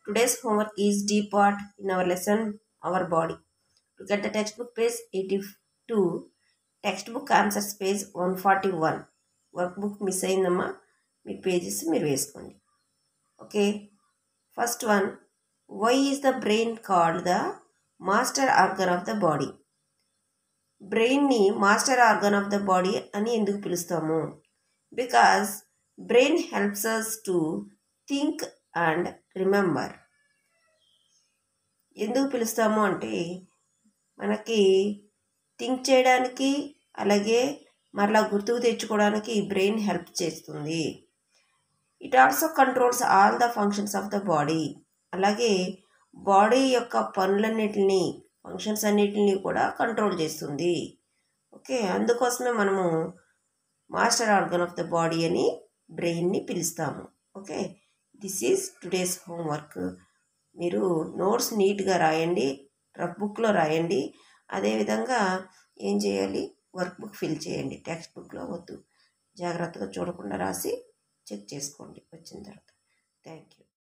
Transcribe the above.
Today's homework is D part in our lesson Our Body. Look at the textbook page 82, textbook answers page 141. Work miss అయిందమ్మా మీ pages మీరు వేసుకోండి okay first one why is the brain called the master organ of the body బ్రెయిన్ని master organ of the body అని ఎందుకు పిలుస్తాము because brain helps us to think and remember ఎందుకు పిలుస్తాము అంటే మనకి థింక్ చేయడానికి అలాగే మరలా గుర్తుకు తెచ్చుకోవడానికి బ్రెయిన్ హెల్ప్ చేస్తుంది it also controls all the functions of the body అలాగే బాడీ యొక్క పనులన్నిటిని ఫంక్షన్స్ అన్నిటిని కూడా కంట్రోల్ చేస్తుంది ఓకే అందుకోసమే మనము master organ of the body అని బ్రెయిన్ని పిలుస్తాము okay this is today's homework మీరు నోట్స్ నీట్గా రాయండి రఫ్ బుక్లో రాయండి అదేవిధంగా ఏం చేయాలి వర్క్ బుక్ ఫిల్ చేయండి టెక్స్ట్ బుక్లో వద్దు జాగ్రత్తగా చూడకుండా రాసి చెక్ చేసుకోండి వచ్చిన తర్వాత థ్యాంక్ యూ